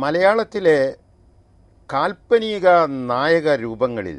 മലയാളത്തിലെ കാൽപ്പനിക നായക രൂപങ്ങളിൽ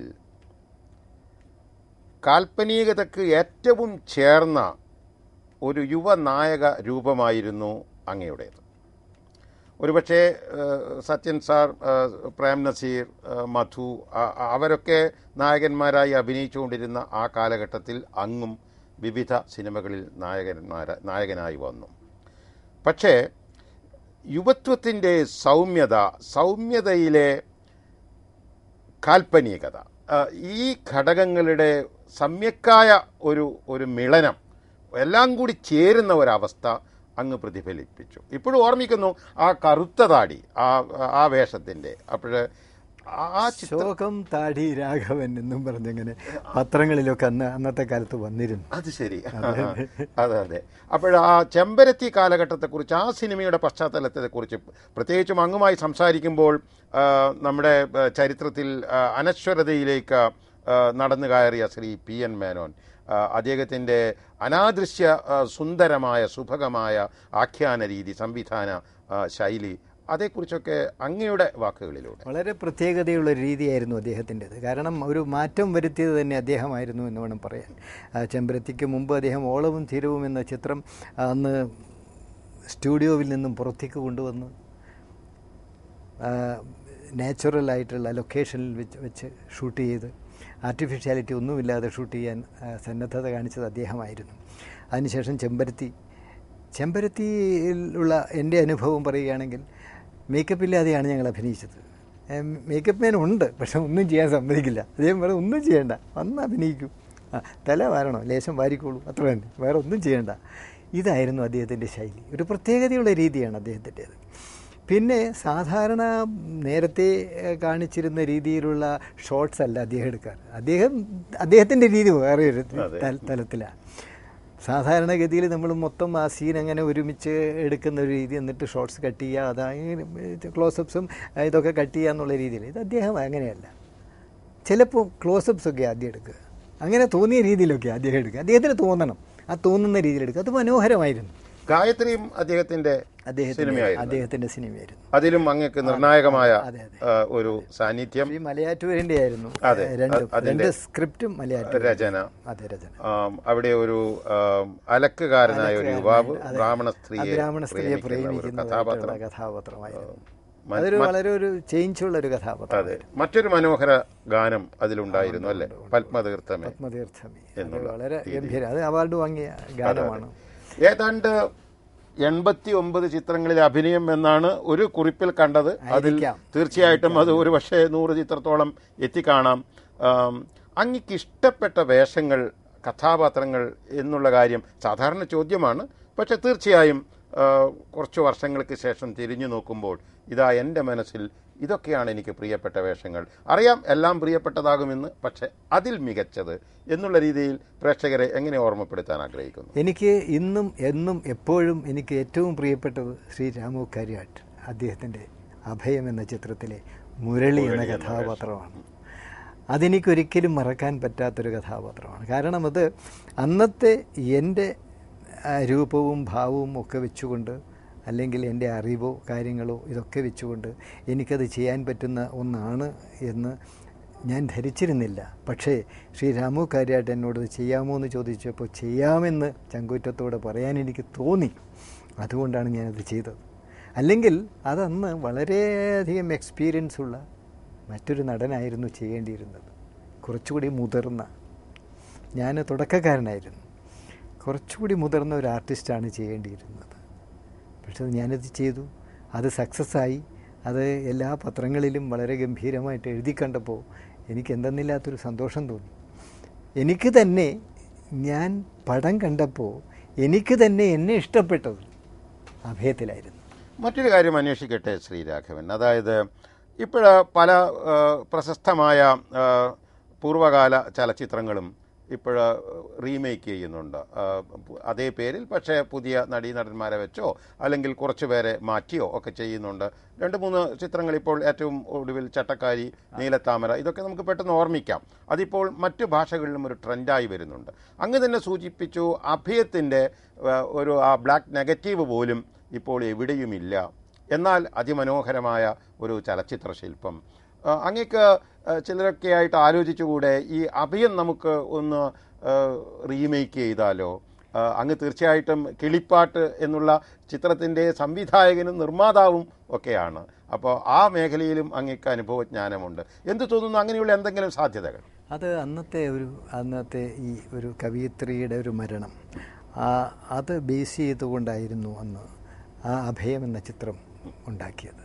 കാൽപ്പനികതയ്ക്ക് ഏറ്റവും ചേർന്ന ഒരു യുവ നായക രൂപമായിരുന്നു അങ്ങയുടേത് ഒരുപക്ഷെ ഏഹ്, സത്യൻ സാർ ഏഹ്, പ്രേം നസീർ ഏഹ്, മധു അ- അ- അവരൊക്കെ നായകന്മാരായി അഭിനയിച്ചുകൊണ്ടിരുന്ന ആ കാലഘട്ടത്തിൽ അങ്ങും വിവിധ സിനിമകളിൽ നായകന്മാര നായകനായി വന്നു പക്ഷേ യുവത്വത്തിൻ്റെ സൗമ്യത സൗമ്യതയിലെ കാൽപ്പനികത ആ, ഈ ഘടകങ്ങളുടെ സമ്യക്കായ ഒരു ഒരു മിളനം എല്ലാം കൂടി ചേരുന്ന ഒരവസ്ഥ അങ്ങ് പ്രതിഫലിപ്പിച്ചു ഇപ്പോഴും ഓർമ്മിക്കുന്നു ആ കറുത്ത താടി ആ ആ വേഷത്തിൻ്റെ അപ്പോൾ ആ ചിത്രം ശോകം താടി രാഘവൻ എന്നും പറഞ്ഞങ്ങനെ പത്രങ്ങളിലൊക്കെ അന്ന് അന്നത്തെ കാലത്ത് വന്നിരുന്നു അത് ശരി അതെ അതെ അപ്പോൾ ആ ചെമ്പരത്തി കാലഘട്ടത്തെക്കുറിച്ച് ആ സിനിമയുടെ പശ്ചാത്തലത്തെക്കുറിച്ച് പ്രത്യേകിച്ചും അങ്ങുമായി സംസാരിക്കുമ്പോൾ ആ, നമ്മുടെ ആ, ചരിത്രത്തിൽ ആ, അനശ്വരതയിലേക്ക് ആ, നടന്നു കയറിയ ശ്രീ പി എൻ മേനോൻ ആ, അദ്ദേഹത്തിൻ്റെ അനാദൃശ്യ ആ, സുന്ദരമായ സുഭഗമായ ആഖ്യാന രീതി സംവിധാന ആ, ശൈലി അതേക്കുറിച്ചൊക്കെ അങ്ങയുടെ വാക്കുകളിലൂടെ വളരെ പ്രത്യേകതയുള്ള ഒരു രീതിയായിരുന്നു അദ്ദേഹത്തിൻ്റെത് കാരണം ഒരു മാറ്റം വരുത്തിയത് തന്നെ അദ്ദേഹമായിരുന്നു എന്ന് വേണം പറയാൻ ആ ചെമ്പരത്തിക്ക് മുമ്പ് അദ്ദേഹം ഓളവും തീരവും എന്ന ചിത്രം അന്ന് സ്റ്റുഡിയോവിൽ നിന്നും പുറത്തേക്ക് കൊണ്ടുവന്ന് നാച്ചുറൽ ആയിട്ടുള്ള ലൊക്കേഷനിൽ വെച്ച് വെച്ച് ഷൂട്ട് ചെയ്ത് ആർട്ടിഫിഷ്യാലിറ്റി ഒന്നുമില്ലാതെ ഷൂട്ട് ചെയ്യാൻ ആ, സന്നദ്ധത കാണിച്ചത് അദ്ദേഹമായിരുന്നു അതിനുശേഷം ചെമ്പരത്തി ചെമ്പരത്തിയിലുള്ള എൻ്റെ അനുഭവം പറയുകയാണെങ്കിൽ മേക്കപ്പ് ഇല്ലാതെയാണ് ഞങ്ങൾ അഭിനയിച്ചത് ഏം, മേക്കപ്പ് മാൻ ഉണ്ട് പക്ഷെ ഒന്നും ചെയ്യാൻ സമ്മതിക്കില്ല അദ്ദേഹം പറയും ഒന്നും ചെയ്യണ്ട വന്ന് അഭിനയിക്കൂ ആ തല വാരണോ ലേശം വാരിക്കോളൂ അത്ര തന്നെ വേറെ ഒന്നും ചെയ്യണ്ട ഇതായിരുന്നു അദ്ദേഹത്തിൻ്റെ ശൈലി ഒരു പ്രത്യേകതയുള്ള രീതിയാണ് അദ്ദേഹത്തിൻ്റേത് പിന്നെ സാധാരണ നേരത്തെ ഏഹ്, കാണിച്ചിരുന്ന രീതിയിലുള്ള ഷോർട്സ് അല്ല അദ്ദേഹം എടുക്കാറ് അദ്ദേഹം അദ്ദേഹത്തിൻ്റെ രീതി വേറെ ഒരു തല- തലത്തിലാണ് സാധാരണഗതിയിൽ നമ്മൾ മൊത്തം ആ സീൻ അങ്ങനെ ഒരുമിച്ച് എടുക്കുന്ന ഒരു രീതി എന്നിട്ട് ഷോർട്സ് കട്ട് ചെയ്യുക അതായത് ക്ലോസപ്സും ഇതൊക്കെ കട്ട് ചെയ്യുക എന്നുള്ള രീതിയിൽ ഇത് അദ്ദേഹം അങ്ങനെയല്ല ചിലപ്പോൾ ക്ലോസപ്സ് ഒക്കെ ആദ്യം എടുക്കുക അങ്ങനെ തോന്നിയ രീതിയിലൊക്കെ അദ്ദേഹം എടുക്കുക അദ്ദേഹത്തിന് തോന്നണം ആ തോന്നുന്ന രീതിയിൽ എടുക്കുക അത് മനോഹരമായിരുന്നു ഗായത്രിയും അദ്ദേഹത്തിൻ്റെ അദ്ദേഹത്തിൻ്റെ സിനിമയായിരുന്നു അദ്ദേഹത്തിൻ്റെ സിനിമയായിരുന്നു അതിലും അങ്ങക്ക് നിർണായകമായ അതെ, അതെ. ആ, ഒരു സാന്നിധ്യം ഈ മലയാറ്റൂരിൻ്റെ ആയിരുന്നു അതെ, ഏഹ്, രണ്ടും അതിന്റെ രണ്ട് സ്ക്രിപ്റ്റും മലയാറ്റൂർ രചന അതെ രചന ആം, അവിടെ ഒരു ആം, അലക്കുകാരനായ ഒരു യുവാവ് അതെ. ബ്രാഹ്മണ ആ സ്ത്രീയെ ബ്രാഹ്മണ സ്ത്രീയെ പ്രേമിക്കുന്ന ഒരു പ്രേമിക്കുന്ന കഥാപാത്രം കഥാപാത്രമായിരുന്നു മ- അതൊരു വളരെ ഒരു ചേഞ്ചുള്ള ഒരു കഥാപാത്രം അതെ മറ്റൊരു മനോഹര ഗാനം അതിലുണ്ടായിരുന്നു അല്ലേ പത്മതീർത്ഥമേ പത്മതീർത്ഥമി അത് എന്നുള്ള വളരെ ഗംഭീരം അത് അവാർഡ് വാങ്ങിയ ഗാനമാണ് ഏതാണ്ട് എൺപത്തി ഒമ്പത് ചിത്രങ്ങളിൽ അഭിനയം എന്നാണ് ഒരു കുറിപ്പിൽ കണ്ടത് അതിൽ ആയിരിക്കാം. തീർച്ചയായിട്ടും അത് ഒരു പക്ഷേ നൂറ് ചിത്രത്തോളം എത്തിക്കാണാം ആം, അങ്ങക്ക് ഇഷ്ടപ്പെട്ട വേഷങ്ങൾ കഥാപാത്രങ്ങൾ എന്നുള്ള കാര്യം സാധാരണ ചോദ്യമാണ് പക്ഷെ തീർച്ചയായും ആ, കുറച്ച് വർഷങ്ങൾക്ക് ശേഷം തിരിഞ്ഞു നോക്കുമ്പോൾ ഇതാ എൻ്റെ മനസ്സിൽ ഇതൊക്കെയാണ് എനിക്ക് പ്രിയപ്പെട്ട വേഷങ്ങൾ അറിയാം എല്ലാം പ്രിയപ്പെട്ടതാകുമെന്ന് പക്ഷെ അതിൽ മികച്ചത് എന്നുള്ള രീതിയിൽ പ്രേക്ഷകരെ എങ്ങനെ ഓർമ്മപ്പെടുത്താൻ ആഗ്രഹിക്കുന്നു എനിക്ക് ഇന്നും എന്നും എപ്പോഴും എനിക്ക് ഏറ്റവും പ്രിയപ്പെട്ടത് ശ്രീ രാമു കാര്യാട്ട് അദ്ദേഹത്തിൻ്റെ അഭയം എന്ന ചിത്രത്തിലെ മുരളി എന്ന കഥാപാത്രമാണ് അതെനിക്കൊരിക്കലും മറക്കാൻ പറ്റാത്തൊരു കഥാപാത്രമാണ് കാരണം അത് അന്നത്തെ എൻ്റെ ആ, രൂപവും ഭാവവും ഒക്കെ വെച്ചുകൊണ്ട് അല്ലെങ്കിൽ എൻ്റെ അറിവോ കാര്യങ്ങളോ ഇതൊക്കെ വെച്ചുകൊണ്ട് എനിക്കത് ചെയ്യാൻ പറ്റുന്ന ഒന്നാണ് എന്ന് ഞാൻ ധരിച്ചിരുന്നില്ല പക്ഷേ ശ്രീ രാമു കാര്യായിട്ട് എന്നോട് ഇത് ചെയ്യാമോ എന്ന് ചോദിച്ചപ്പോൾ ചെയ്യാമെന്ന് ചങ്കൂറ്റത്തോടെ പറയാൻ എനിക്ക് തോന്നി അതുകൊണ്ടാണ് ഞാനത് ചെയ്തത് അല്ലെങ്കിൽ അതന്ന് വളരെയധികം എക്സ്പീരിയൻസ് ഉള്ള മറ്റൊരു നടനായിരുന്നു ചെയ്യേണ്ടിയിരുന്നത് കുറച്ചുകൂടി മുതിർന്ന ഞാൻ തുടക്കക്കാരനായിരുന്നു കുറച്ചുകൂടി മുതിർന്ന ഒരു ആർട്ടിസ്റ്റാണ് ചെയ്യേണ്ടിയിരുന്നത് പക്ഷെ ഞാനത് ചെയ്തു അത് സക്സസ് ആയി അത് എല്ലാ പത്രങ്ങളിലും വളരെ ഗംഭീരമായിട്ട് എഴുതി കണ്ടപ്പോൾ എനിക്ക് എന്തെന്നില്ലാത്തൊരു സന്തോഷം തോന്നി എനിക്ക് തന്നെ ഞാൻ പടം കണ്ടപ്പോൾ എനിക്ക് തന്നെ എന്നെ ഇഷ്ടപ്പെട്ടത് അഭയത്തിലായിരുന്നു മറ്റൊരു കാര്യം അന്വേഷിക്കട്ടെ ശ്രീരാഘവൻ അതായത് ഇപ്പോൾ പല ആ, പ്രശസ്തമായ ആ, പൂർവകാല ചലച്ചിത്രങ്ങളും ഇപ്പോൾ റീമേക്ക് ചെയ്യുന്നുണ്ട് ആ, അതേ പേരിൽ പക്ഷേ പുതിയ നടീനടന്മാരെ വെച്ചോ അല്ലെങ്കിൽ കുറച്ച് പേരെ മാറ്റിയോ ഒക്കെ ചെയ്യുന്നുണ്ട് രണ്ട് മൂന്ന് ചിത്രങ്ങൾ ഇപ്പോൾ ഏറ്റവും ഒടുവിൽ ചട്ടക്കാരി നീലത്താമര ഇതൊക്കെ നമുക്ക് പെട്ടെന്ന് ഓർമ്മിക്കാം അതിപ്പോൾ മറ്റു ഭാഷകളിലും ഒരു ട്രെൻഡായി വരുന്നുണ്ട് അങ്ങ് തന്നെ സൂചിപ്പിച്ചു അഭയത്തിൻ്റെ ആ, ഒരു ആ ബ്ലാക്ക് നെഗറ്റീവ് പോലും ഇപ്പോൾ എവിടെയുമില്ല എന്നാൽ അതിമനോഹരമായ ഒരു ചലച്ചിത്ര ശില്പം ആ, അങ്ങക്ക് ആ, ചിലരൊക്കെ ആയിട്ട് ആലോചിച്ചുകൂടെ ഈ അഭയം നമുക്ക് ഒന്ന് റീമേക്ക് ചെയ്താലോ ആ, അങ്ങ് തീർച്ചയായിട്ടും കിളിപ്പാട്ട് എന്നുള്ള ചിത്രത്തിൻ്റെ സംവിധായകനും നിർമ്മാതാവും ഒക്കെയാണ് അപ്പോൾ ആ മേഖലയിലും അങ്ങക്ക് അനുഭവജ്ഞാനമുണ്ട് എന്ത് തോന്നുന്നു അങ്ങനെയുള്ള എന്തെങ്കിലും സാധ്യതകൾ അത് അന്നത്തെ ഒരു അന്നത്തെ ഈ ഒരു കവിയത്രിയുടെ ഒരു മരണം ആ അത് ബേസ് ചെയ്തുകൊണ്ടായിരുന്നു അന്ന് ആ അഭയം എന്ന ചിത്രം ഉണ്ടാക്കിയത്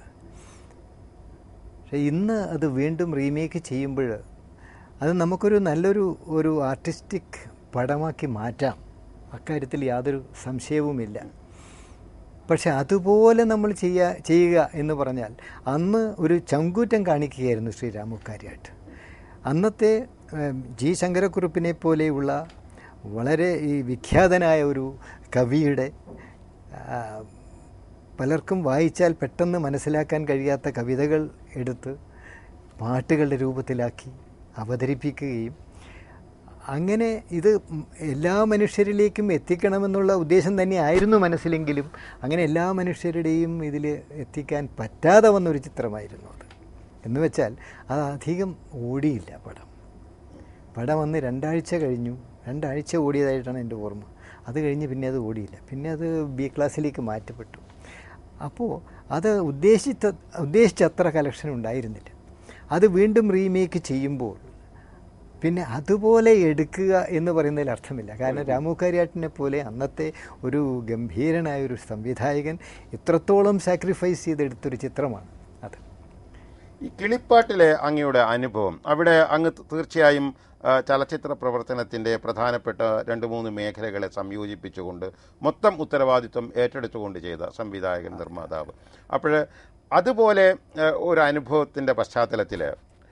പക്ഷേ ഇന്ന് അത് വീണ്ടും റീമേക്ക് ചെയ്യുമ്പോൾ അത് നമുക്കൊരു നല്ലൊരു ഒരു ആർട്ടിസ്റ്റിക് പടമാക്കി മാറ്റാം അക്കാര്യത്തിൽ യാതൊരു സംശയവുമില്ല പക്ഷെ അതുപോലെ നമ്മൾ ചെയ്യുക ചെയ്യുക എന്ന് പറഞ്ഞാൽ അന്ന് ഒരു ചങ്കൂറ്റം കാണിക്കുകയായിരുന്നു ശ്രീ രാമുക്കാരിയായിട്ട് അന്നത്തെ ഏം, ജി ശങ്കരക്കുറുപ്പിനെ പോലെയുള്ള വളരെ ഈ വിഖ്യാതനായ ഒരു കവിയുടെ ആ, പലർക്കും വായിച്ചാൽ പെട്ടെന്ന് മനസ്സിലാക്കാൻ കഴിയാത്ത കവിതകൾ എടുത്ത് പാട്ടുകളുടെ രൂപത്തിലാക്കി അവതരിപ്പിക്കുകയും അങ്ങനെ ഇത് എല്ലാ മനുഷ്യരിലേക്കും എത്തിക്കണമെന്നുള്ള ഉദ്ദേശം തന്നെയായിരുന്നു മനസ്സിലെങ്കിലും അങ്ങനെ എല്ലാ മനുഷ്യരുടെയും ഇതിൽ എത്തിക്കാൻ പറ്റാതെ വന്നൊരു ചിത്രമായിരുന്നു അത് എന്ന് വെച്ചാൽ അത് അധികം ഓടിയില്ല പടം പടം വന്ന് രണ്ടാഴ്ച കഴിഞ്ഞു രണ്ടാഴ്ച ഓടിയതായിട്ടാണ് എൻ്റെ ഓർമ്മ അത് കഴിഞ്ഞ് പിന്നെ അത് ഓടിയില്ല പിന്നെ അത് ബി ക്ലാസ്സിലേക്ക് മാറ്റപ്പെട്ടു അപ്പോൾ അത് ഉദ്ദേശിച്ച ഉദ്ദേശിച്ചത്ര കളക്ഷൻ ഉണ്ടായിരുന്നില്ല അത് വീണ്ടും റീമേക്ക് ചെയ്യുമ്പോൾ പിന്നെ അതുപോലെ എടുക്കുക എന്ന് പറയുന്നതിൽ അർത്ഥമില്ല കാരണം രാമുക്കാരിയാട്ടിനെ പോലെ അന്നത്തെ ഒരു ഗംഭീരനായ ഒരു സംവിധായകൻ ഇത്രത്തോളം സാക്രിഫൈസ് ചെയ്തെടുത്തൊരു ചിത്രമാണ് അത് ഈ കിളിപ്പാട്ടിലെ അങ്ങയുടെ അനുഭവം അവിടെ അങ്ങ് തീർച്ചയായും ആ, ചലച്ചിത്ര പ്രവർത്തനത്തിൻ്റെ പ്രധാനപ്പെട്ട രണ്ട് മൂന്ന് മേഖലകളെ സംയോജിപ്പിച്ചുകൊണ്ട് മൊത്തം ഉത്തരവാദിത്വം ഏറ്റെടുത്തുകൊണ്ട് ചെയ്ത സംവിധായകൻ നിർമ്മാതാവ് അപ്പോൾ അതുപോലെ ആ, ഒരു അനുഭവത്തിൻ്റെ പശ്ചാത്തലത്തിൽ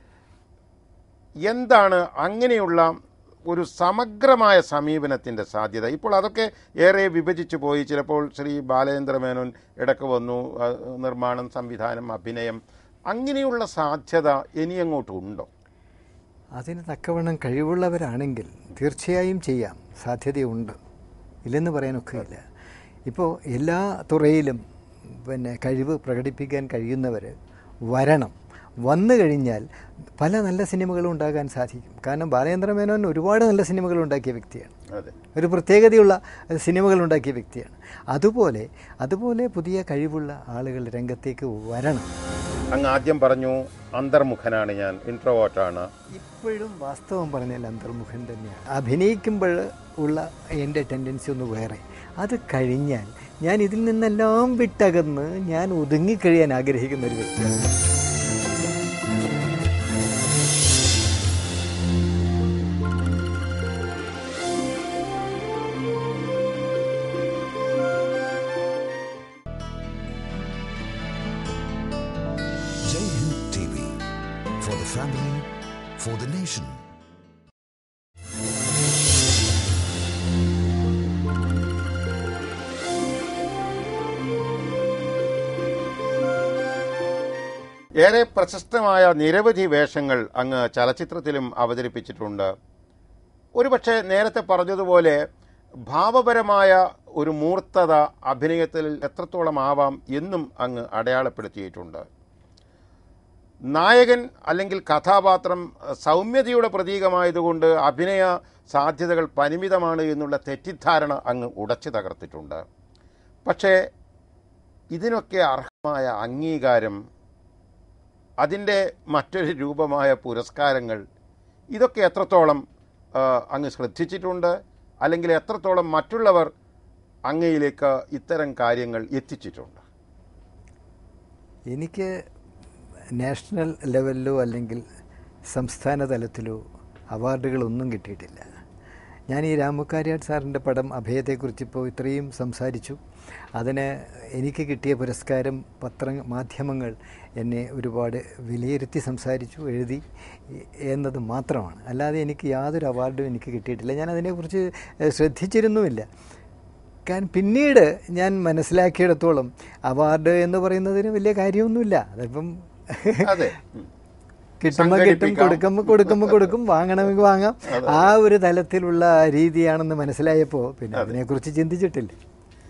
എന്താണ് അങ്ങനെയുള്ള ഒരു സമഗ്രമായ സമീപനത്തിൻ്റെ സാധ്യത ഇപ്പോൾ അതൊക്കെ ഏറെ വിഭജിച്ചു പോയി ചിലപ്പോൾ ശ്രീ ബാലചന്ദ്ര മേനോൻ ഇടയ്ക്ക് വന്നു ആ, നിർമ്മാണം സംവിധാനം അഭിനയം അങ്ങനെയുള്ള സാധ്യത ഇനി അങ്ങോട്ടുണ്ടോ അതിന് തക്കവണ്ണം കഴിവുള്ളവരാണെങ്കിൽ തീർച്ചയായും ചെയ്യാം സാധ്യതയുണ്ട് ഇല്ലെന്ന് പറയാനൊക്കെയില്ല ഇപ്പോൾ എല്ലാ തുറയിലും പിന്നെ കഴിവ് പ്രകടിപ്പിക്കാൻ കഴിയുന്നവർ വരണം വന്നു കഴിഞ്ഞാൽ പല നല്ല സിനിമകളും ഉണ്ടാകാൻ സാധിക്കും കാരണം ബാലേന്ദ്ര മേനോൻ ഒരുപാട് നല്ല സിനിമകൾ ഉണ്ടാക്കിയ വ്യക്തിയാണ് അതെ ഒരു പ്രത്യേകതയുള്ള സിനിമകൾ ഉണ്ടാക്കിയ വ്യക്തിയാണ് അതുപോലെ അതുപോലെ പുതിയ കഴിവുള്ള ആളുകൾ രംഗത്തേക്ക് വരണം അങ്ങ് ആദ്യം പറഞ്ഞു അന്തർമുഖനാണ് ഞാൻ ഇൻട്രോവേർട്ടാണ് ഇപ്പോഴും വാസ്തവം പറഞ്ഞാൽ അന്തർമുഖൻ തന്നെയാണ് അഭിനയിക്കുമ്പോൾ ഉള്ള എൻ്റെ ടെൻഡൻസി ഒന്ന് വേറെ അത് കഴിഞ്ഞാൽ ഞാൻ ഇതിൽ നിന്നെല്ലാം വിട്ടകന്ന് ഞാൻ ഒതുങ്ങിക്കഴിയാൻ ആഗ്രഹിക്കുന്ന ഒരു വ്യക്തിയാണ് Jai Hind TV for the family, for the nation. ഏറെ പ്രശസ്തമായ നിരവധി വേഷങ്ങൾ അങ്ങ് ചലച്ചിത്രത്തിലും അവതരിപ്പിച്ചിട്ടുണ്ട് ഒരുപക്ഷെ നേരത്തെ പറഞ്ഞതുപോലെ ഭാവപരമായ ഒരു മൂർത്തത അഭിനയത്തിൽ എത്രത്തോളം ആവാം എന്നും അങ്ങ് അടയാളപ്പെടുത്തിയിട്ടുണ്ട് നായകൻ അല്ലെങ്കിൽ കഥാപാത്രം സൗമ്യതയുടെ പ്രതീകമായതുകൊണ്ട് അഭിനയ സാധ്യതകൾ പരിമിതമാണ് എന്നുള്ള തെറ്റിദ്ധാരണ അങ്ങ് ഉടച്ചു തകർത്തിട്ടുണ്ട് പക്ഷേ ഇതിനൊക്കെ അർഹമായ അംഗീകാരം അതിൻ്റെ മറ്റൊരു രൂപമായ പുരസ്കാരങ്ങൾ ഇതൊക്കെ എത്രത്തോളം ആ, അങ്ങ് ശ്രദ്ധിച്ചിട്ടുണ്ട് അല്ലെങ്കിൽ എത്രത്തോളം മറ്റുള്ളവർ അങ്ങയിലേക്ക് ഇത്തരം കാര്യങ്ങൾ എത്തിച്ചിട്ടുണ്ട് എനിക്ക് നാഷണൽ ലെവലിലോ അല്ലെങ്കിൽ സംസ്ഥാന തലത്തിലോ അവാർഡുകളൊന്നും കിട്ടിയിട്ടില്ല ഞാൻ ഈ രാമുക്കാരിയാട് സാറിൻ്റെ പടം അഭയത്തെക്കുറിച്ച് ഇപ്പോൾ ഇത്രയും സംസാരിച്ചു അതിന് എനിക്ക് കിട്ടിയ പുരസ്കാരം പത്ര മാധ്യമങ്ങൾ എന്നെ ഒരുപാട് വിലയിരുത്തി സംസാരിച്ചു എഴുതി എ- എന്നത് മാത്രമാണ് അല്ലാതെ എനിക്ക് യാതൊരു അവാർഡും എനിക്ക് കിട്ടിയിട്ടില്ല ഞാൻ അതിനെക്കുറിച്ച് ഏഹ്, ശ്രദ്ധിച്ചിരുന്നുമില്ല കാരണം പിന്നീട് ഞാൻ മനസ്സിലാക്കിയിടത്തോളം അവാർഡ് എന്ന് പറയുന്നതിന് വലിയ കാര്യമൊന്നുമില്ല അതിപ്പം അതെ ഉം. കിട്ടുമ്പോൾ കിട്ടും സംഘടിപ്പിക്കാം. കൊടുക്കുമ്പോൾ കൊടുക്കുമ്പോൾ കൊടുക്കും വാങ്ങണമെങ്കിൽ വാങ്ങാം ആ ഒരു തലത്തിലുള്ള രീതിയാണെന്ന് മനസ്സിലായപ്പോൾ പിന്നെ അതിനെക്കുറിച്ച് ചിന്തിച്ചിട്ടില്ല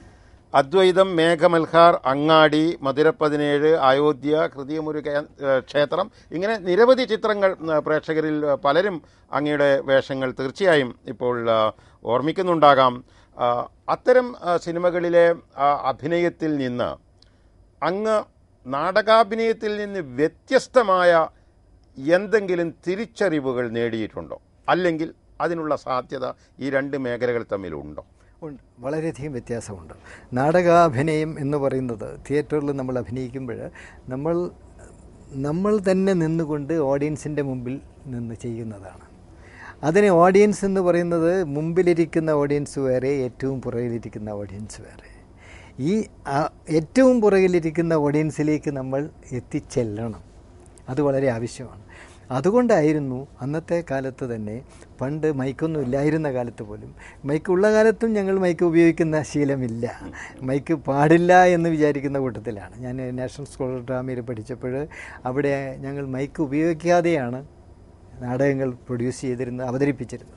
അദ്വൈതം മേഘമൽഹാർ അങ്ങാടി മധുരപ്പതിനേഴ് അയോധ്യ ഹൃദയമുരു ക്ഷേത്രം ഇങ്ങനെ നിരവധി ചിത്രങ്ങൾ ആ, പ്രേക്ഷകരിൽ ആ, പലരും അങ്ങയുടെ വേഷങ്ങൾ തീർച്ചയായും ഇപ്പോൾ ആ, ഓർമ്മിക്കുന്നുണ്ടാകാം ആ, അത്തരം ആ, സിനിമകളിലെ ആ, അഭിനയത്തിൽ നിന്ന് അങ്ങ് നാടകാഭിനയത്തിൽ നിന്ന് വ്യത്യസ്തമായ എന്തെങ്കിലും തിരിച്ചറിവുകൾ നേടിയിട്ടുണ്ടോ അല്ലെങ്കിൽ അതിനുള്ള സാധ്യത ഈ രണ്ട് മേഖലകൾ തമ്മിലുണ്ടോ ഉണ്ട് വളരെയധികം വ്യത്യാസമുണ്ട് നാടകാഭിനയം എന്ന് പറയുന്നത് തിയേറ്ററിൽ നമ്മൾ അഭിനയിക്കുമ്പോൾ നമ്മൾ നമ്മൾ തന്നെ നിന്നുകൊണ്ട് ഓഡിയൻസിൻ്റെ മുമ്പിൽ നിന്ന് ചെയ്യുന്നതാണ് അതിന് ഓഡിയൻസ് എന്ന് പറയുന്നത് മുമ്പിലിരിക്കുന്ന ഓഡിയൻസ് വേറെ ഏറ്റവും പുറകിലിരിക്കുന്ന ഓഡിയൻസ് വേറെ ഈ ആ, ഏറ്റവും പുറകിലിരിക്കുന്ന ഓഡിയൻസിലേക്ക് നമ്മൾ എത്തിച്ചെല്ലണം അത് വളരെ ആവശ്യമാണ് അതുകൊണ്ടായിരുന്നു അന്നത്തെ കാലത്ത് തന്നെ പണ്ട് മൈക്കൊന്നും ഇല്ലായിരുന്ന കാലത്ത് പോലും മൈക്കുള്ള കാലത്തും ഞങ്ങൾ മൈക്ക് ഉപയോഗിക്കുന്ന ശീലമില്ല മൈക്ക് പാടില്ല എന്ന് വിചാരിക്കുന്ന കൂട്ടത്തിലാണ് ഞാൻ നാഷണൽ സ്കൂൾ ഡ്രാമയിൽ പഠിച്ചപ്പോൾ അവിടെ ഞങ്ങൾ മൈക്ക് ഉപയോഗിക്കാതെയാണ് നാടകങ്ങൾ പ്രൊഡ്യൂസ് ചെയ്തിരുന്നത് അവതരിപ്പിച്ചിരുന്നത്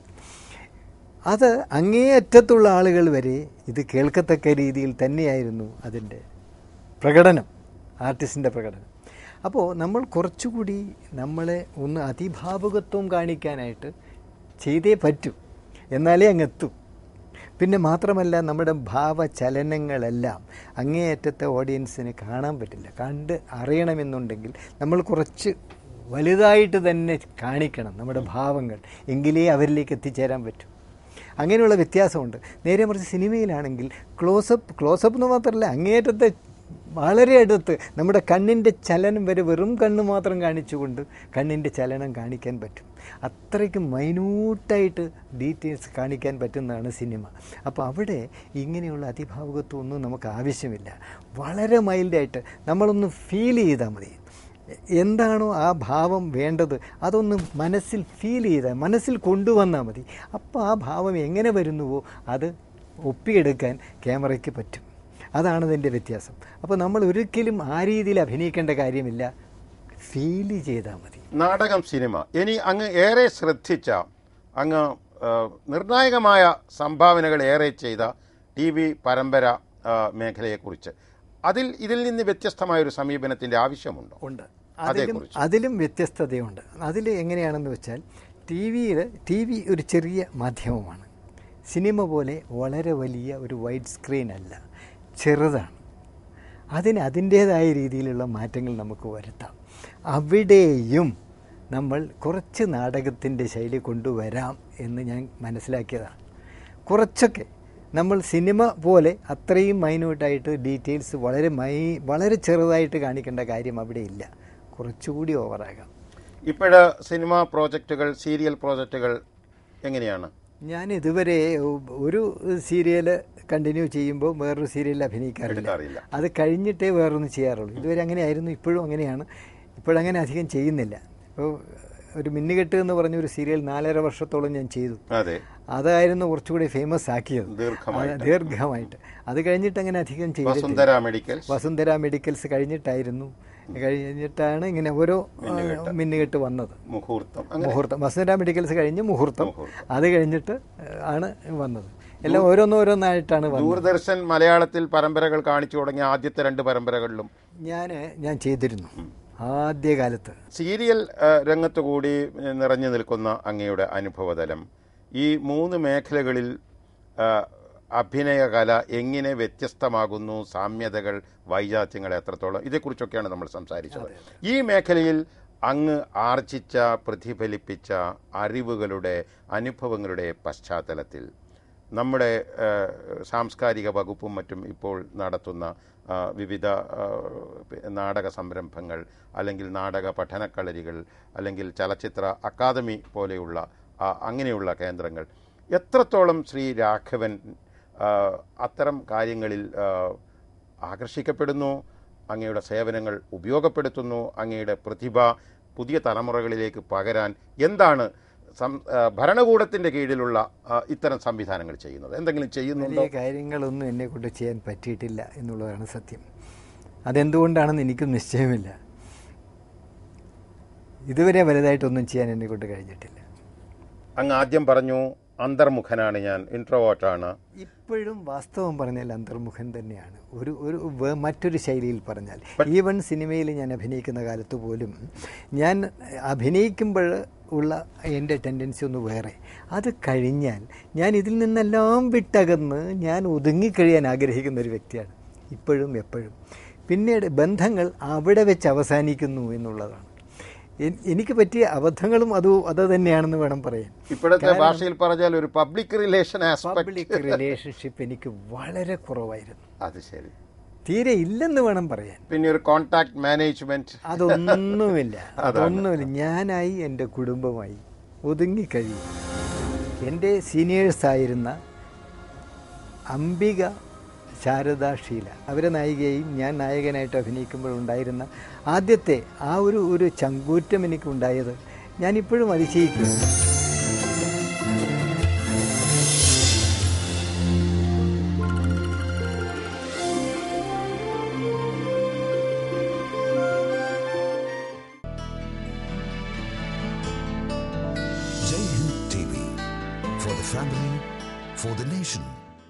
അത് അങ്ങേയറ്റത്തുള്ള ആളുകൾ വരെ ഇത് കേൾക്കത്തക്ക രീതിയിൽ തന്നെയായിരുന്നു അതിൻ്റെ പ്രകടനം ആർട്ടിസ്റ്റിൻ്റെ പ്രകടനം അപ്പോൾ നമ്മൾ കുറച്ചുകൂടി നമ്മളെ ഒന്ന് അതിഭാവുകത്വം കാണിക്കാനായിട്ട് ചെയ്തേ പറ്റൂ എന്നാലേ അങ്ങെത്തും പിന്നെ മാത്രമല്ല നമ്മുടെ ഭാവചലനങ്ങളെല്ലാം അങ്ങേയറ്റത്തെ ഓഡിയൻസിന് കാണാൻ പറ്റില്ല കണ്ട് അറിയണമെന്നുണ്ടെങ്കിൽ നമ്മൾ കുറച്ച് വലുതായിട്ട് തന്നെ കാണിക്കണം നമ്മുടെ ഭാവങ്ങൾ എങ്കിലേ അവരിലേക്ക് എത്തിച്ചേരാൻ പറ്റും അങ്ങനെയുള്ള വ്യത്യാസമുണ്ട് നേരെ മറിച്ച് സിനിമയിലാണെങ്കിൽ ക്ലോസപ്പ് ക്ലോസപ്പ് എന്ന് മാത്രമല്ല അങ്ങേയറ്റത്തെ വളരെ അടുത്ത് നമ്മുടെ കണ്ണിൻ്റെ ചലനം വരെ വെറും കണ്ണ് മാത്രം കാണിച്ചുകൊണ്ട് കണ്ണിൻ്റെ ചലനം കാണിക്കാൻ പറ്റും അത്രയ്ക്ക് മൈന്യൂട്ടായിട്ട് ഡീറ്റെയിൽസ് കാണിക്കാൻ പറ്റുന്നതാണ് സിനിമ അപ്പോൾ അവിടെ ഇങ്ങനെയുള്ള അതിഭാവുകത്വം ഒന്നും നമുക്ക് ആവശ്യമില്ല വളരെ മൈൽഡായിട്ട് നമ്മളൊന്ന് ഫീൽ ചെയ്താൽ മതി എന്താണോ ആ ഭാവം വേണ്ടത് അതൊന്ന് മനസ്സിൽ ഫീൽ ചെയ്താൽ മനസ്സിൽ കൊണ്ടുവന്നാൽ മതി അപ്പോൾ ആ ഭാവം എങ്ങനെ വരുന്നുവോ അത് ഒപ്പിയെടുക്കാൻ ക്യാമറയ്ക്ക് പറ്റും അതാണ് ഇതിൻ്റെ വ്യത്യാസം അപ്പോൾ നമ്മൾ ഒരിക്കലും ആ രീതിയിൽ അഭിനയിക്കേണ്ട കാര്യമില്ല ഫീൽ ചെയ്താൽ മതി നാടകം സിനിമ ഇനി അങ്ങ് ഏറെ ശ്രദ്ധിച്ച അങ്ങ് ആ, നിർണായകമായ സംഭാവനകൾ ഏറെ ചെയ്ത ടി വി പരമ്പര ആ, മേഖലയെക്കുറിച്ച് അതിൽ ഇതിൽ നിന്ന് വ്യത്യസ്തമായ ഒരു സമീപനത്തിന്റെ ആവശ്യമുണ്ടോ ഉണ്ട് അതിലും അതേക്കുറിച്ച്. അതിലും വ്യത്യസ്തതയുണ്ട് അതിൽ എങ്ങനെയാണെന്ന് വെച്ചാൽ ടി വിയിൽ ടി വി ഒരു ചെറിയ മാധ്യമമാണ് സിനിമ പോലെ വളരെ വലിയ ഒരു വൈഡ് സ്ക്രീൻ അല്ല ചെറുതാണ് അതിന് അതിൻ്റേതായ രീതിയിലുള്ള മാറ്റങ്ങൾ നമുക്ക് വരുത്താം അവിടെയും നമ്മൾ കുറച്ച് നാടകത്തിൻ്റെ ശൈലി കൊണ്ടുവരാം എന്ന് ഞാൻ മനസ്സിലാക്കിയതാണ് കുറച്ചൊക്കെ നമ്മൾ സിനിമ പോലെ അത്രയും മൈന്യൂട്ടായിട്ട് ഡീറ്റെയിൽസ് വളരെ മൈ വളരെ ചെറുതായിട്ട് കാണിക്കേണ്ട കാര്യം അവിടെ ഇല്ല കുറച്ചുകൂടി ഓവറാകാം ഇപ്പോഴ് സിനിമ പ്രോജക്റ്റുകൾ സീരിയൽ പ്രോജക്റ്റുകൾ എങ്ങനെയാണ് ഞാൻ ഇതുവരെ ഒ- ഒരു സീരിയൽ കണ്ടിന്യൂ ചെയ്യുമ്പോൾ വേറൊരു സീരിയലിൽ അഭിനയിക്കാറില്ല എടുക്കാറില്ല. അത് കഴിഞ്ഞിട്ടേ വേറൊന്ന് ചെയ്യാറുള്ളൂ ഇതുവരെ അങ്ങനെയായിരുന്നു ഇപ്പോഴും അങ്ങനെയാണ് ഇപ്പോഴങ്ങനെ അധികം ചെയ്യുന്നില്ല ഇപ്പോൾ ഒരു മിന്നുകെട്ട് എന്ന് പറഞ്ഞ ഒരു സീരിയൽ നാലര വർഷത്തോളം ഞാൻ ചെയ്തു അതെ അതായിരുന്നു കുറച്ചുകൂടി ഫേമസ് ആക്കിയത് ദീർഘമായിട്ട്. അത് ദീർഘമായിട്ട് അത് കഴിഞ്ഞിട്ട് അങ്ങനെ അധികം ചെയ്തിട്ടില്ല വസുന്ധര മെഡിക്കൽസ് വസുന്ധര മെഡിക്കൽസ് കഴിഞ്ഞിട്ടായിരുന്നു കഴിഞ്ഞിട്ടാണ് ഇങ്ങനെ ഓരോ ആ, മിന്നുകെട്ട് വന്നത് മുഹൂർത്തം അങ്ങനെ മുഹൂർത്തം വസുന്ധര മെഡിക്കൽസ് കഴിഞ്ഞ് മുഹൂർത്തം മുഹൂർത്തം. അത് കഴിഞ്ഞിട്ട് ആണ് വന്നത് എല്ലാം ഓരോന്നോരോന്നായിട്ടാണ് വന്നത് ദൂരദർശൻ മലയാളത്തിൽ പരമ്പരകൾ കാണിച്ചു തുടങ്ങിയ ആദ്യത്തെ രണ്ട് പരമ്പരകളിലും ഞാൻ ഞാൻ ചെയ്തിരുന്നു ആദ്യകാലത്ത് സീരിയൽ ആ, രംഗത്ത് കൂടി ഏ, നിറഞ്ഞു നിൽക്കുന്ന അങ്ങയുടെ അനുഭവതലം ഈ മൂന്ന് മേഖലകളിൽ ആ, അഭിനയകല എങ്ങനെ വ്യത്യസ്തമാകുന്നു സാമ്യതകൾ വൈജാത്യങ്ങൾ എത്രത്തോളം ഇതേക്കുറിച്ചൊക്കെയാണ് നമ്മൾ സംസാരിച്ചത് ഈ മേഖലയിൽ അങ്ങ് ആർജിച്ച പ്രതിഫലിപ്പിച്ച അറിവുകളുടെ അനുഭവങ്ങളുടെ പശ്ചാത്തലത്തിൽ നമ്മുടെ ആ, സാംസ്കാരിക വകുപ്പും മറ്റും ഇപ്പോൾ നടത്തുന്ന ആ, വിവിധ ആ, പി- നാടക സംരംഭങ്ങൾ അല്ലെങ്കിൽ നാടക പഠനക്കളരികൾ അല്ലെങ്കിൽ ചലച്ചിത്ര അക്കാദമി പോലെയുള്ള ആ, അങ്ങനെയുള്ള കേന്ദ്രങ്ങൾ എത്രത്തോളം ശ്രീ രാഘവൻ ആ, അത്തരം കാര്യങ്ങളിൽ ആ, ആകർഷിക്കപ്പെടുന്നു അങ്ങയുടെ സേവനങ്ങൾ ഉപയോഗപ്പെടുത്തുന്നു അങ്ങയുടെ പ്രതിഭ പുതിയ തലമുറകളിലേക്ക് പകരാൻ എന്താണ് സം- ആ, ഭരണകൂടത്തിന്റെ കീഴിലുള്ള ആ, ഇത്തരം സംവിധാനങ്ങൾ ചെയ്യുന്നത് എന്തെങ്കിലും ചെയ്യുന്നുണ്ടോ വലിയ കാര്യങ്ങളൊന്നും എന്നെ കൊണ്ട് ചെയ്യാൻ പറ്റിയിട്ടില്ല എന്നുള്ളതാണ് സത്യം അതെന്തുകൊണ്ടാണെന്ന് എനിക്കും നിശ്ചയമില്ല ഇതുവരെ വലുതായിട്ടൊന്നും ചെയ്യാൻ എന്നെ കൊണ്ട് കഴിഞ്ഞിട്ടില്ല അങ്ങ് ആദ്യം പറഞ്ഞു അന്തർമുഖനാണ് ഞാൻ ഇൻട്രോവേർട്ടാണ് ഇപ്പോഴും വാസ്തവം പറഞ്ഞാൽ അന്തർമുഖൻ തന്നെയാണ് ഒരു ഒരു വേ- മറ്റൊരു ശൈലിയിൽ പറഞ്ഞാൽ ഈവൻ സിനിമയിൽ ഞാൻ അഭിനയിക്കുന്ന കാലത്ത് പോലും ഞാൻ അഭിനയിക്കുമ്പോൾ ഉള്ള എൻ്റെ ടെൻഡൻസി ഒന്ന് വേറെ അത് കഴിഞ്ഞാൽ ഞാൻ ഇതിൽ നിന്നെല്ലാം വിട്ടകന്ന് ഞാൻ ഒതുങ്ങിക്കഴിയാൻ ആഗ്രഹിക്കുന്ന ഒരു വ്യക്തിയാണ് ഇപ്പോഴും എപ്പോഴും പിന്നീട് ബന്ധങ്ങൾ അവിടെ വെച്ച് അവസാനിക്കുന്നു എന്നുള്ളതാണ് എൻ- എനിക്ക് പറ്റിയ അബദ്ധങ്ങളും അത് അത് തന്നെയാണെന്ന് വേണം പറയാൻ ഇപ്പോഴത്തെ ഭാഷയിൽ പറഞ്ഞാൽ ഒരു public relation aspect public relationship എനിക്ക് വളരെ കുറവായിരുന്നു അത് ശരി തീരെ ഇല്ലെന്ന് വേണം പറയാൻ പിന്നെ ഒരു കോണ്ടാക്ട് മാനേജ്മെന്റ് അതൊന്നുമില്ല അതൊന്നുമില്ല ഞാനായി എൻ്റെ കുടുംബമായി ഒതുങ്ങിക്കഴിയും എൻ്റെ സീനിയേഴ്സായിരുന്ന അംബിക ശാരദ ഷീല അവരെ നായികയും ഞാൻ നായകനായിട്ട് അഭിനയിക്കുമ്പോൾ ഉണ്ടായിരുന്ന ആദ്യത്തെ ആ ഒരു ഒരു ചങ്കൂറ്റം എനിക്കുണ്ടായത് ഞാനിപ്പോഴും അതിശയിക്കുന്നു Jai Hind TV. For the family, for the nation.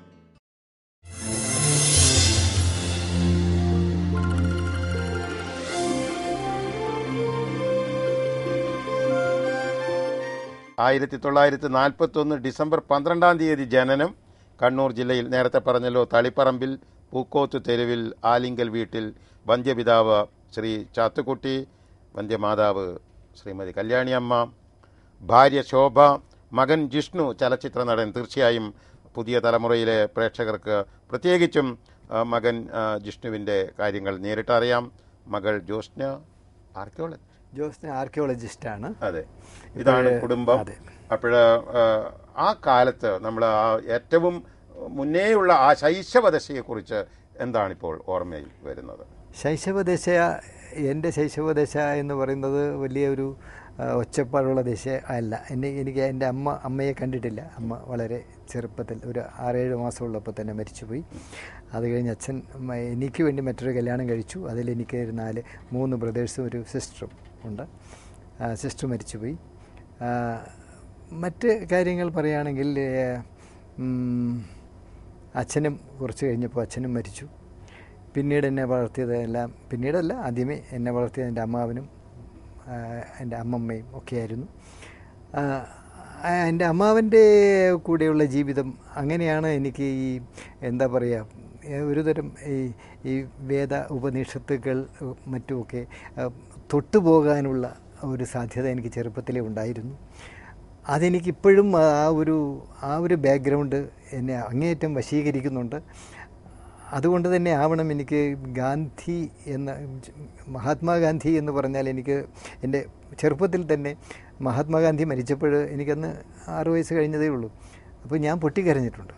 ആയിരത്തി തൊള്ളായിരത്തി നാൽപ്പത്തി ഒന്ന് ഡിസംബർ പന്ത്രണ്ടാം തീയതി ജനനം കണ്ണൂർ ജില്ലയിൽ നേരത്തെ പറഞ്ഞല്ലോ തളിപ്പറമ്പിൽ പൂക്കോത്ത് തെരുവിൽ ആലിങ്കൽ വീട്ടിൽ വന്ധ്യപിതാവ് ശ്രീ ചാത്തുക്കുട്ടി വന്ധ്യമാതാവ് ശ്രീമതി കല്യാണിയമ്മ ഭാര്യ ശോഭ മകൻ ജിഷ്ണു ചലച്ചിത്ര നടൻ തീർച്ചയായും പുതിയ തലമുറയിലെ പ്രേക്ഷകർക്ക് പ്രത്യേകിച്ചും ആ, മകൻ ആ, ജിഷ്ണുവിൻ്റെ കാര്യങ്ങൾ നേരിട്ടറിയാം മകൾ ജ്യോത്സ്ന ആർക്കിയോളജി ജോസ്ന ആർക്കിയോളജിസ്റ്റാണ് അതെ ഇതാണ് ഇപ്പോഴ് കുടുംബം അതെ. അപ്പോൾ ആ കാലത്ത് നമ്മൾ ആ ഏറ്റവും മുന്നേയുള്ള ആ ശൈശവദശയെക്കുറിച്ച് എന്താണിപ്പോൾ ഓർമ്മയിൽ വരുന്നത് ശൈശവദശ എൻ്റെ ശൈശവദശ എന്ന് പറയുന്നത് വലിയൊരു ആ, ഒച്ചപ്പാടുള്ള ദശ അല്ല എന്നെ എനിക്ക് എൻ്റെ അമ്മ അമ്മയെ കണ്ടിട്ടില്ല അമ്മ വളരെ ചെറുപ്പത്തിൽ ഒരു ആറേഴ് മാസമുള്ളപ്പോൾ തന്നെ മരിച്ചുപോയി അത് കഴിഞ്ഞ് അച്ഛൻ മ- എനിക്ക് വേണ്ടി മറ്റൊരു കല്യാണം കഴിച്ചു അതിൽ എനിക്ക് ഒരു നാല് മൂന്ന് ബ്രദേഴ്സും ഒരു സിസ്റ്ററും ഉണ്ട് സിസ്റ്റർ മരിച്ചുപോയി ആ, മറ്റ് കാര്യങ്ങൾ പറയുകയാണെങ്കിൽ ഏ, ഉം, അച്ഛനും കുറച്ച് കഴിഞ്ഞപ്പോൾ അച്ഛനും മരിച്ചു പിന്നീട് എന്നെ വളർത്തിയത് എല്ലാം പിന്നീടല്ല ആദ്യമേ എന്നെ വളർത്തിയത് എൻ്റെ അമ്മാവനും ആ, എൻ്റെ അമ്മമ്മയും ഒക്കെയായിരുന്നു ആ, ആ, എൻ്റെ അമ്മാവൻ്റെ കൂടെയുള്ള ജീവിതം അങ്ങനെയാണ് എനിക്ക് ഈ എന്താ പറയുക ഏ, ഒരുതരം ഈ ഈ വേദ ഉപനിഷത്തുകൾ ഉം, മറ്റുമൊക്കെ ആ, തൊട്ടുപോകാനുള്ള ഒരു സാധ്യത എനിക്ക് ചെറുപ്പത്തിലേ ഉണ്ടായിരുന്നു അതെനിക്കിപ്പോഴും ആ ഒരു ആ ഒരു ബാക്ക്ഗ്രൗണ്ട് എന്നെ അങ്ങേയറ്റം വശീകരിക്കുന്നുണ്ട് അതുകൊണ്ട് തന്നെ ആവണം എനിക്ക് ഗാന്ധി എന്ന മഹാത്മാഗാന്ധി എന്ന് പറഞ്ഞാൽ എനിക്ക് എൻ്റെ ചെറുപ്പത്തിൽ തന്നെ മഹാത്മാഗാന്ധി മരിച്ചപ്പോൾ എനിക്കന്ന് ആറു വയസ്സ് കഴിഞ്ഞതേ ഉള്ളൂ അപ്പോൾ ഞാൻ പൊട്ടിക്കരഞ്ഞിട്ടുണ്ട്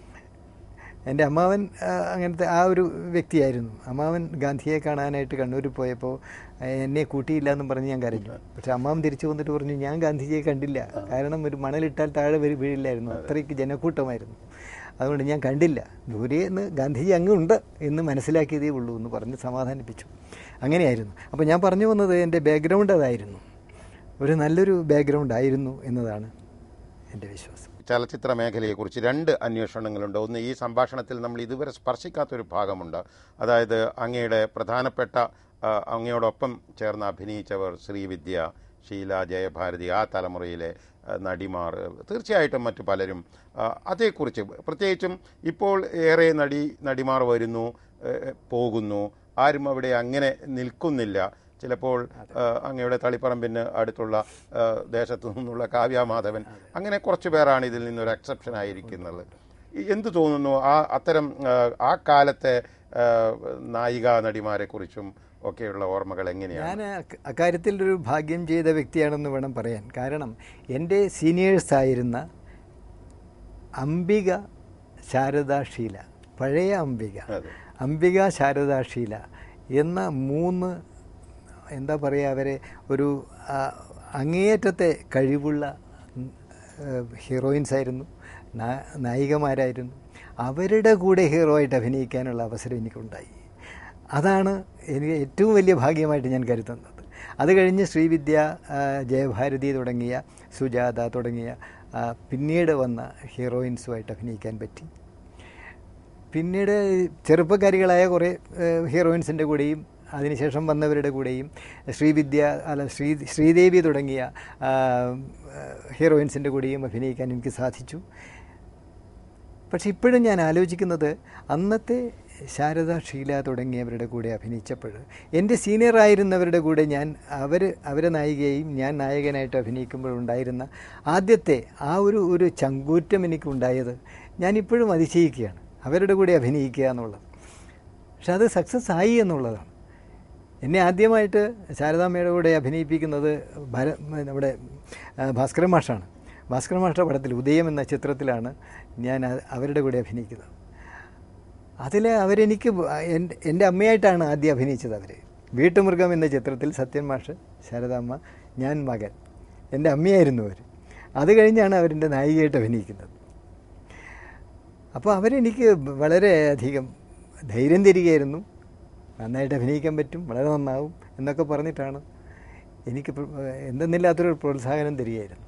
എൻ്റെ അമ്മാവൻ ആ, അങ്ങനത്തെ ആ ഒരു വ്യക്തിയായിരുന്നു അമ്മാവൻ ഗാന്ധിയെ കാണാനായിട്ട് കണ്ണൂരിൽ പോയപ്പോൾ ആ, എന്നെ കൂട്ടിയില്ല എന്നും പറഞ്ഞ് ഞാൻ കരഞ്ഞു പക്ഷെ അമ്മാവൻ തിരിച്ചു വന്നിട്ട് പറഞ്ഞു ഞാൻ ഗാന്ധിജിയെ കണ്ടില്ല കാരണം ഒരു മണലിട്ടാൽ താഴെ വരി വീഴില്ലായിരുന്നു അത്രയ്ക്ക് ജനക്കൂട്ടമായിരുന്നു അതുകൊണ്ട് ഞാൻ കണ്ടില്ല ദൂരെ നിന്ന് ഗാന്ധിജി അങ്ങ് ഉണ്ട് എന്ന് മനസ്സിലാക്കിയതേ ഉള്ളൂ എന്ന് പറഞ്ഞ് സമാധാനിപ്പിച്ചു അങ്ങനെയായിരുന്നു അപ്പോൾ ഞാൻ പറഞ്ഞു വന്നത് എൻ്റെ ബാക്ക്ഗ്രൗണ്ട് അതായിരുന്നു ഒരു നല്ലൊരു ബാക്ക്ഗ്രൗണ്ട് ആയിരുന്നു എന്നതാണ് എൻ്റെ വിശ്വാസം ചലച്ചിത്ര മേഖലയെക്കുറിച്ച് രണ്ട് അന്വേഷണങ്ങളുണ്ട് ഒന്ന് ഈ സംഭാഷണത്തിൽ നമ്മൾ ഇതുവരെ സ്പർശിക്കാത്തൊരു ഭാഗമുണ്ട് അതായത് അങ്ങയുടെ പ്രധാനപ്പെട്ട ആ, അങ്ങയോടൊപ്പം ചേർന്ന് അഭിനയിച്ചവർ ശ്രീവിദ്യ ഷീല ജയഭാരതി ആ തലമുറയിലെ ആ, നടിമാർ തീർച്ചയായിട്ടും മറ്റു പലരും ആ, അതേക്കുറിച്ച് പ്രത്യേകിച്ചും ഇപ്പോൾ ഏറെ നടി നടിമാർ വരുന്നു ഏ, പോകുന്നു ആരും അവിടെ അങ്ങനെ നിൽക്കുന്നില്ല ചിലപ്പോൾ ആ, അങ്ങയുടെ തളിപ്പറമ്പിന് അടുത്തുള്ള ആ, ദേശത്തു നിന്നുള്ള കാവ്യാമാധവൻ അങ്ങനെ കുറച്ച് പേരാണ് ഇതിൽ നിന്നൊരു എക്സെപ്ഷൻ ആയിരിക്കുന്നത് ഈ എന്ത് തോന്നുന്നു ആ അത്തരം ആ, ആ കാലത്തെ ആ, നായിക നടിമാരെ കുറിച്ചും ഒക്കെയുള്ള ഓർമ്മകൾ എങ്ങനെയാണ് ഞാൻ അക്ക- അക്കാര്യത്തിൽ ഒരു ഭാഗ്യം ചെയ്ത വ്യക്തിയാണെന്ന് വേണം പറയാൻ കാരണം എൻ്റെ സീനിയേഴ്സായിരുന്ന അംബിക ശാരദ ഷീല പഴയ അംബിക അതെ. അംബിക ശാരദ ഷീല എന്ന മൂന്ന് എന്താ പറയുക അവരെ ഒരു ആ, അങ്ങേയറ്റത്തെ കഴിവുള്ള ഹീറോയിൻസ് ആയിരുന്നു നാ- നായികമാരായിരുന്നു അവരുടെ കൂടെ ഹീറോ ആയിട്ട് അഭിനയിക്കാനുള്ള അവസരം എനിക്കുണ്ടായി അതാണ് എനിക്ക് ഏറ്റവും വലിയ ഭാഗ്യമായിട്ട് ഞാൻ കരുതുന്നത് അത് കഴിഞ്ഞ് ശ്രീവിദ്യ ആ, ജയഭാരതി തുടങ്ങിയ സുജാത തുടങ്ങിയ ആ, പിന്നീട് വന്ന ഹീറോയിൻസുമായിട്ട് അഭിനയിക്കാൻ പറ്റി പിന്നീട് ചെറുപ്പക്കാരികളായ കുറേ ഏഹ്, ഹീറോയിൻസിൻ്റെ കൂടെയും അതിനുശേഷം വന്നവരുടെ കൂടെയും ശ്രീവിദ്യ അല്ല ശ്രീ ശ്രീദേവി തുടങ്ങിയ ആ, ഹീറോയിൻസിൻ്റെ കൂടെയും അഭിനയിക്കാൻ എനിക്ക് സാധിച്ചു പക്ഷെ ഇപ്പോഴും ഞാൻ ആലോചിക്കുന്നത് അന്നത്തെ ശാരദ ഷീല തുടങ്ങിയവരുടെ കൂടെ അഭിനയിച്ചപ്പോൾ എൻ്റെ സീനിയറായിരുന്നവരുടെ കൂടെ ഞാൻ അവർ അവരെ നായികയും ഞാൻ നായകനായിട്ട് അഭിനയിക്കുമ്പോഴുണ്ടായിരുന്ന ആദ്യത്തെ ആ ഒരു ഒരു ചങ്കൂറ്റം എനിക്കുണ്ടായത് ഞാനിപ്പോഴും അതിശയിക്കുകയാണ് അവരുടെ കൂടെ അഭിനയിക്കുക എന്നുള്ളത് പക്ഷെ അത് സക്സസ് ആയി എന്നുള്ളതാണ് എന്നെ ആദ്യമായിട്ട് ശാരദാമ്മയുടെ കൂടെ അഭിനയിപ്പിക്കുന്നത് ഭര നമ്മുടെ ആ, ഭാസ്കരൻ മാഷാണ് ഭാസ്കരൻ മാഷ്ട പടത്തിൽ ഉദയം എന്ന ചിത്രത്തിലാണ് ഞാൻ അ- അവരുടെ കൂടെ അഭിനയിക്കുന്നത് അതിൽ അവരെനിക്ക് എൻ്റെ എൻ്റെ അമ്മയായിട്ടാണ് ആദ്യം അഭിനയിച്ചത് അവർ വീട്ടുമൃഗം എന്ന ചിത്രത്തിൽ സത്യൻ മാഷ് ശാരദാമ്മ ഞാൻ മകൻ എൻ്റെ അമ്മയായിരുന്നു അവർ അത് കഴിഞ്ഞാണ് അവരെൻ്റെ നായികയായിട്ട് അഭിനയിക്കുന്നത് അപ്പോൾ അവരെനിക്ക് വളരെയധികം ധൈര്യം തരികയായിരുന്നു നന്നായിട്ട് അഭിനയിക്കാൻ പറ്റും വളരെ നന്നാവും എന്നൊക്കെ പറഞ്ഞിട്ടാണ് എനിക്ക് പ്ര- എന്തെന്നില്ലാത്തൊരു പ്രോത്സാഹനം തരികയായിരുന്നു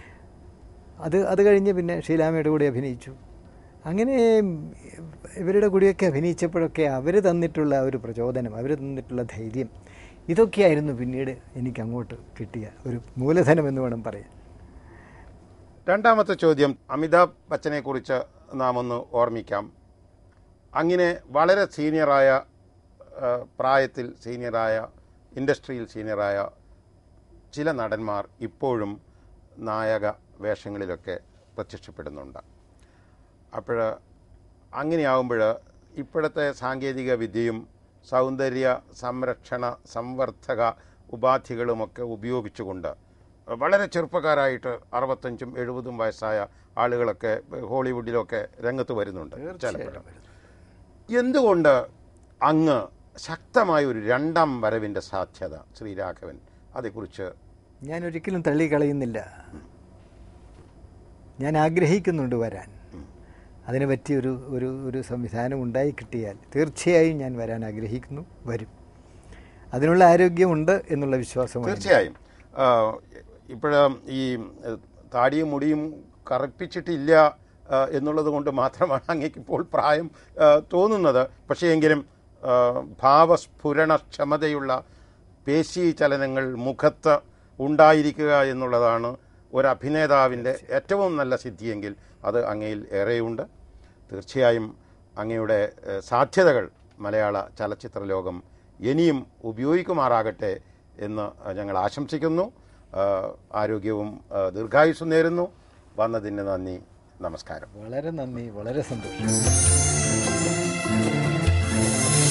അത് അത് കഴിഞ്ഞ് പിന്നെ ഷീലാമയുടെ കൂടെ അഭിനയിച്ചു അങ്ങനെ ഇവരുടെ കൂടെയൊക്കെ അഭിനയിച്ചപ്പോഴൊക്കെ അവർ തന്നിട്ടുള്ള ഒരു പ്രചോദനം അവർ തന്നിട്ടുള്ള ധൈര്യം ഇതൊക്കെയായിരുന്നു പിന്നീട് എനിക്ക് അങ്ങോട്ട് കിട്ടിയ ഒരു മൂലധനം എന്ന് വേണം പറയാൻ രണ്ടാമത്തെ ചോദ്യം അമിതാഭ് ബച്ചനെ കുറിച്ച് നാം ഒന്ന് ഓർമ്മിക്കാം അങ്ങനെ വളരെ സീനിയറായ ആ, പ്രായത്തിൽ സീനിയറായ ഇൻഡസ്ട്രിയിൽ സീനിയറായ ചില നടന്മാർ ഇപ്പോഴും നായക വേഷങ്ങളിലൊക്കെ പ്രത്യക്ഷപ്പെടുന്നുണ്ട് അപ്പോൾ അങ്ങനെയാകുമ്പോൾ ഇപ്പോഴത്തെ സാങ്കേതിക വിദ്യയും സൗന്ദര്യ സംരക്ഷണ സംവർദ്ധക ഉപാധികളുമൊക്കെ ഉപയോഗിച്ചുകൊണ്ട് വളരെ ചെറുപ്പക്കാരായിട്ട് അറുപത്തഞ്ചും എഴുപതും വയസ്സായ ആളുകളൊക്കെ ഹോളിവുഡിലൊക്കെ രംഗത്ത് വരുന്നുണ്ട് ചിലപ്പോൾ എന്തുകൊണ്ട് അങ്ങ് ശക്തമായ ഒരു രണ്ടാം വരവിൻ്റെ സാധ്യത ശ്രീരാഘവൻ അതേക്കുറിച്ച് ഞാൻ ഒരിക്കലും തള്ളിക്കളയുന്നില്ല ഞാൻ ആഗ്രഹിക്കുന്നുണ്ട് വരാൻ അതിന് പറ്റിയൊരു ഒരു ഒരു സംവിധാനം ഉണ്ടായി കിട്ടിയാൽ തീർച്ചയായും ഞാൻ വരാൻ ആഗ്രഹിക്കുന്നു വരും അതിനുള്ള ആരോഗ്യമുണ്ട് എന്നുള്ള വിശ്വാസമാണ് എനിക്ക്. തീർച്ചയായും ഇപ്പോഴ ഈ ഏഹ്, താടിയും മുടിയും കറുപ്പിച്ചിട്ടില്ല ആ, എന്നുള്ളത് കൊണ്ട് മാത്രമാണ് അങ്ങേക്കിപ്പോൾ പ്രായം ആ, തോന്നുന്നത് പക്ഷേ എങ്കിലും ആ, ഭാവസ്ഫുരണക്ഷമതയുള്ള പേശി ചലനങ്ങൾ മുഖത്ത് ഉണ്ടായിരിക്കുക എന്നുള്ളതാണ് ഒരു അഭിനേതാവിൻ്റെ ഏറ്റവും നല്ല സിദ്ധിയെങ്കിൽ അത് അങ്ങയിൽ ഏറെയുണ്ട് തീർച്ചയായും അങ്ങയുടെ ഏഹ്, സാധ്യതകൾ മലയാള ചലച്ചിത്ര ലോകം ഇനിയും ഉപയോഗിക്കുമാറാകട്ടെ എന്ന് ഞങ്ങൾ ആശംസിക്കുന്നു ആ, ആരോഗ്യവും ആ, ദീർഘായുസ്സും നേരുന്നു വന്നതിന് നന്ദി നമസ്കാരം വളരെ നന്ദി വളരെ സന്തോഷം